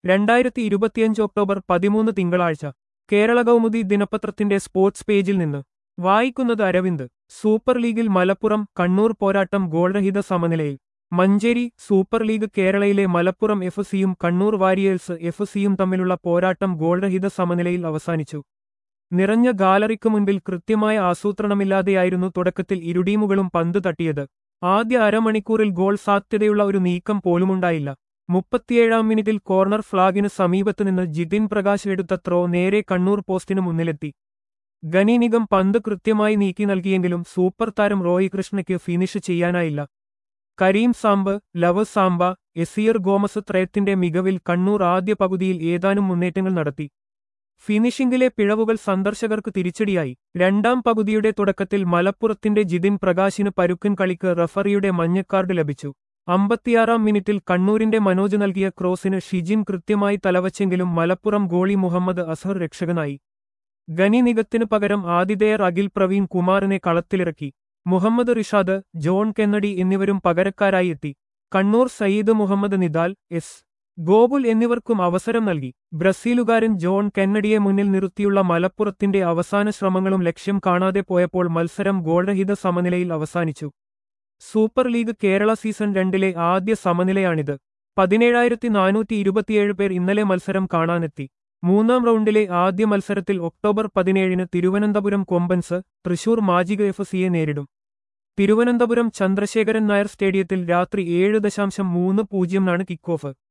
രണ്ടായിരത്തി ഇരുപത്തിയഞ്ച് ഒക്ടോബർ പതിമൂന്ന് തിങ്കളാഴ്ച കേരള കൗമുദി ദിനപത്രത്തിന്റെ സ്പോർട്സ് പേജിൽ നിന്ന് വായിക്കുന്നത് അരവിന്ദ് സൂപ്പർ ലീഗിൽ മലപ്പുറം കണ്ണൂർ പോരാട്ടം ഗോൾരഹിത സമനിലയിൽ മഞ്ചേരി സൂപ്പർ ലീഗ് കേരളയിലെ മലപ്പുറം എഫ് സിയും കണ്ണൂർ വാരിയേഴ്സ് എഫ് സിയും തമ്മിലുള്ള പോരാട്ടം ഗോൾരഹിത സമനിലയിൽ അവസാനിച്ചു നിറഞ്ഞ ഗാലറിക്ക് മുൻപിൽ കൃത്യമായ ആസൂത്രണമില്ലാതെയായിരുന്നു തുടക്കത്തിൽ ഇരു ടീമുകളും പന്ത് തട്ടിയത് ആദ്യ അരമണിക്കൂറിൽ ഗോൾ സാധ്യതയുള്ള ഒരു നീക്കം പോലുമുണ്ടായില്ല മുപ്പത്തിയേഴാം മിനിറ്റിൽ കോർണർ ഫ്ളാഗിന് സമീപത്ത് നിന്ന് ജിതിൻ പ്രകാശ് എടുത്ത ത്രോ നേരെ കണ്ണൂർ പോസ്റ്റിന് മുന്നിലെത്തി ഗനിനിഗം പന്ത് കൃത്യമായി നീക്കി നൽകിയെങ്കിലും സൂപ്പർ താരം റോയ് കൃഷ്ണയ്ക്ക് ഫിനിഷ് ചെയ്യാനായില്ല കരീം സാമ്പ് ലവ് സാമ്പ എസിയർ ഗോമസ് ത്രയത്തിന്റെ മികവിൽ കണ്ണൂർ ആദ്യ പകുതിയിൽ ഏതാനും മുന്നേറ്റങ്ങൾ നടത്തി ഫിനിഷിംഗിലെ പിഴവുകൾ സന്ദർശകർക്ക് തിരിച്ചടിയായി രണ്ടാം പകുതിയുടെ തുടക്കത്തിൽ മലപ്പുറത്തിന്റെ ജിതിൻ പ്രകാശിന് പരുക്കൻ കളിക്ക് റഫറിയുടെ മഞ്ഞക്കാർഡ് ലഭിച്ചു അമ്പത്തിയാറാം മിനിറ്റിൽ കണ്ണൂരിന്റെ മനോജ് നൽകിയ ക്രോസിന് ഷിജിൻ കൃത്യമായി തലവച്ചെങ്കിലും മലപ്പുറം ഗോളി മുഹമ്മദ് അസഹർ രക്ഷകനായി ഗനി നിഗത്തിന് പകരം ആതിഥേയർ അഖിൽ പ്രവീൺ കുമാറിനെ കളത്തിലിറക്കി മുഹമ്മദ് റിഷാദ് ജോൺ കെന്നഡി എന്നിവരും പകരക്കാരായി എത്തി കണ്ണൂർ സയ്യിദ് മുഹമ്മദ് നിദാൽ എസ് ഗോകുൽ എന്നിവർക്കും അവസരം നൽകി ബ്രസീലുകാരൻ ജോൺ കെന്നഡിയെ മുന്നിൽ നിർത്തിയുള്ള മലപ്പുറത്തിന്റെ അവസാന ശ്രമങ്ങളും ലക്ഷ്യം കാണാതെ പോയപ്പോൾ മത്സരം ഗോൾരഹിത സമനിലയിൽ അവസാനിച്ചു സൂപ്പർ ലീഗ് കേരള സീസൺ രണ്ടിലെ ആദ്യ സമനിലയാണിത് പതിനേഴായിരത്തി നാനൂറ്റി ഇരുപത്തിയേഴ് പേർ ഇന്നലെ മത്സരം കാണാനെത്തി മൂന്നാം റൗണ്ടിലെ ആദ്യ മത്സരത്തിൽ ഒക്ടോബർ പതിനേഴിന് തിരുവനന്തപുരം കൊമ്പൻസ് തൃശൂർ മാജിക എഫ് സിയെ നേരിടും തിരുവനന്തപുരം ചന്ദ്രശേഖരൻ നായർ സ്റ്റേഡിയത്തിൽ രാത്രി ഏഴ് ദശാംശം മൂന്ന് പൂജ്യംനാണ് കിക്ക് ഓഫ്